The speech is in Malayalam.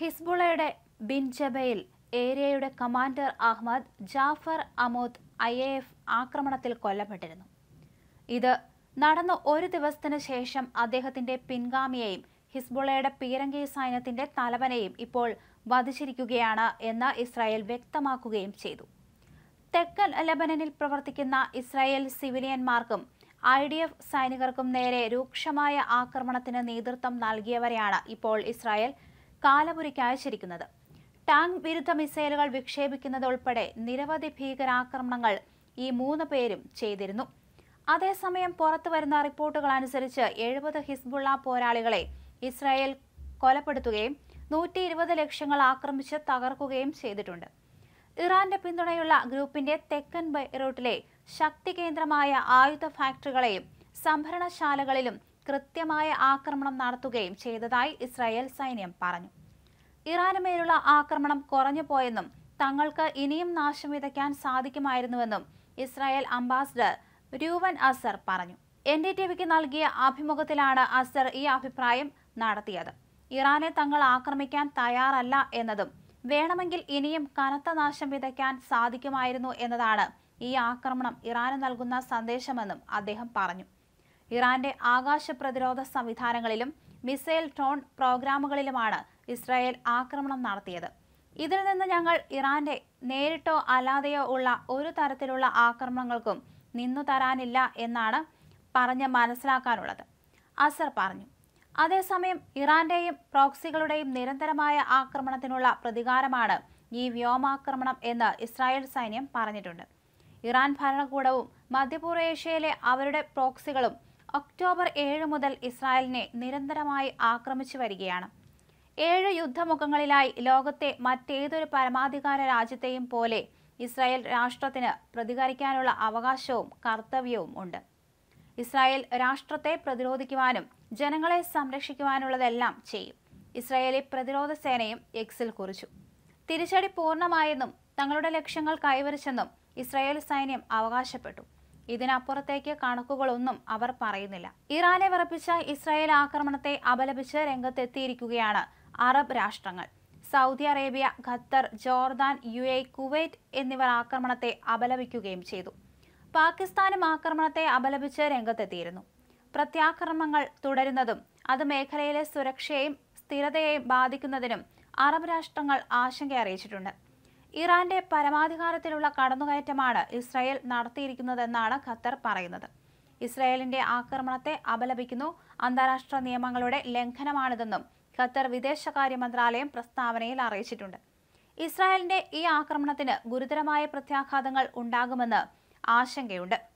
ഹിസ്ബുള്ളയുടെ ബിൻ ജബയിൽ ഏരിയയുടെ commander Ahmad Jafar Amod I A F ആക്രമണത്തിൽ കൊല്ലപ്പെട്ടിരുന്നു ഇത് നടന്ന ഒരു ദിവസത്തിന് ശേഷം അദ്ദേഹത്തിന്റെ പിൻഗാമിയെയും ഹിസ്ബുള്ളയുടെ പീരങ്കി സൈന്യത്തിന്റെ തലവനെയും ഇപ്പോൾ വധിച്ചിരിക്കുകയാണ് എന്ന് ഇസ്രായേൽ വ്യക്തമാക്കുകയും ചെയ്തു തെക്കൻ ലബനനിൽ പ്രവർത്തിക്കുന്ന ഇസ്രായേൽ സിവിലിയന്മാർക്കും ഐ ഡി എഫ് സൈനികർക്കും നേരെ രൂക്ഷമായ ആക്രമണത്തിന് നേതൃത്വം നൽകിയവരെയാണ് ഇപ്പോൾ ഇസ്രായേൽ കാലപുരിക്ക് അയച്ചിരിക്കുന്നത് ടാങ്ക് വിരുദ്ധ മിസൈലുകൾ വിക്ഷേപിക്കുന്നത് ഉൾപ്പെടെ നിരവധി ഭീകരാക്രമണങ്ങൾ ഈ മൂന്ന് പേരും ചെയ്തിരുന്നു അതേസമയം പുറത്തു വരുന്ന റിപ്പോർട്ടുകൾ അനുസരിച്ച് എഴുപത് ഹിസ്ബുള്ള പോരാളികളെ ഇസ്രായേൽ കൊലപ്പെടുത്തുകയും നൂറ്റി ഇരുപത് ലക്ഷ്യങ്ങൾ ആക്രമിച്ച് തകർക്കുകയും ചെയ്തിട്ടുണ്ട് ഇറാന്റെ പിന്തുണയുള്ള ഗ്രൂപ്പിന്റെ തെക്കൻ ബൈറൂട്ടിലെ ശക്തി കേന്ദ്രമായ ആയുധ ഫാക്ടറികളെയും സംഭരണശാലകളിലും കൃത്യമായ ആക്രമണം നടത്തുകയും ചെയ്തതായി ഇസ്രായേൽ സൈന്യം പറഞ്ഞു ഇറാന് മേലുള്ള ആക്രമണം കുറഞ്ഞു പോയെന്നും തങ്ങൾക്ക് ഇനിയും നാശം വിതയ്ക്കാൻ സാധിക്കുമായിരുന്നുവെന്നും ഇസ്രായേൽ അംബാസിഡർ രൂവൻ അസർ പറഞ്ഞു എൻ ഡി ടി വിക്ക് നൽകിയ അഭിമുഖത്തിലാണ് അസർ ഈ അഭിപ്രായം നടത്തിയത് ഇറാനെ തങ്ങൾ ആക്രമിക്കാൻ തയ്യാറല്ല എന്നതും വേണമെങ്കിൽ ഇനിയും കനത്ത നാശം വിതയ്ക്കാൻ സാധിക്കുമായിരുന്നു എന്നതാണ് ഈ ആക്രമണം ഇറാന് നൽകുന്ന സന്ദേശമെന്നും അദ്ദേഹം പറഞ്ഞു ഇറാന്റെ ആകാശ പ്രതിരോധ സംവിധാനങ്ങളിലും മിസൈൽ ഡ്രോൺ പ്രോഗ്രാമുകളിലുമാണ് ഇസ്രായേൽ ആക്രമണം നടത്തിയത് ഇതിൽ നിന്ന് ഞങ്ങൾ ഇറാന്റെ നേരിട്ടോ അല്ലാതെയോ ഉള്ള ഒരു തരത്തിലുള്ള ആക്രമണങ്ങൾക്കും നിന്നു തരാനില്ല എന്നാണ് പറഞ്ഞ് മനസ്സിലാക്കാനുള്ളത് അസർ പറഞ്ഞു അതേസമയം ഇറാന്റെയും പ്രോക്സികളുടെയും നിരന്തരമായ ആക്രമണത്തിനുള്ള പ്രതികാരമാണ് ഈ വ്യോമാക്രമണം എന്ന് ഇസ്രായേൽ സൈന്യം പറഞ്ഞിട്ടുണ്ട് ഇറാൻ ഭരണകൂടവും മധ്യപൂർവേഷ്യയിലെ അവരുടെ പ്രോക്സികളും ഒക്ടോബർ ഏഴ് മുതൽ ഇസ്രായേലിനെ നിരന്തരമായി ആക്രമിച്ചു വരികയാണ് ഏഴ് യുദ്ധമുഖങ്ങളിലായി ലോകത്തെ മറ്റേതൊരു പരമാധികാര രാജ്യത്തെയും പോലെ ഇസ്രായേൽ രാഷ്ട്രത്തിന് പ്രതികരിക്കാനുള്ള അവകാശവും കർത്തവ്യവും ഉണ്ട് ഇസ്രായേൽ രാഷ്ട്രത്തെ പ്രതിരോധിക്കുവാനും ജനങ്ങളെ സംരക്ഷിക്കുവാനുള്ളതെല്ലാം ചെയ്യും ഇസ്രായേലി പ്രതിരോധ സേനയും എക്സിൽ കുറിച്ചു തിരിച്ചടി പൂർണ്ണമായെന്നും തങ്ങളുടെ ലക്ഷ്യങ്ങൾ കൈവരിച്ചെന്നും ഇസ്രായേൽ സൈന്യം അവകാശപ്പെട്ടു ഇതിനപ്പുറത്തേക്ക് കണക്കുകളൊന്നും അവർ പറയുന്നില്ല ഇറാനെ വിറപ്പിച്ച ഇസ്രായേൽ ആക്രമണത്തെ അപലപിച്ച് രംഗത്തെത്തിയിരിക്കുകയാണ് അറബ് രാഷ്ട്രങ്ങൾ Saudi Arabia Qatar Jordan U A Kuwait എന്നിവർ ആക്രമണത്തെ അപലപിക്കുകയും ചെയ്തു പാകിസ്ഥാനും ആക്രമണത്തെ അപലപിച്ച് രംഗത്തെത്തിയിരുന്നു പ്രത്യാക്രമണങ്ങൾ തുടരുന്നതും അത് മേഖലയിലെ സുരക്ഷയെയും സ്ഥിരതയെയും ബാധിക്കുന്നതിനും അറബ് രാഷ്ട്രങ്ങൾ ആശങ്ക അറിയിച്ചിട്ടുണ്ട് ഇറാന്റെ പരമാധികാരത്തിലുള്ള കടന്നുകയറ്റമാണ് ഇസ്രായേൽ നടത്തിയിരിക്കുന്നതെന്നാണ് ഖത്തർ പറയുന്നത് ഇസ്രായേലിന്റെ ആക്രമണത്തെ അപലപിക്കുന്നു അന്താരാഷ്ട്ര നിയമങ്ങളുടെ ലംഘനമാണിതെന്നും ഖത്തർ വിദേശകാര്യ മന്ത്രാലയം പ്രസ്താവനയിൽ അറിയിച്ചിട്ടുണ്ട് ഇസ്രായേലിന്റെ ഈ ആക്രമണത്തിന് ഗുരുതരമായ പ്രത്യാഘാതങ്ങൾ ഉണ്ടാകുമെന്ന് ആശങ്കയുണ്ട്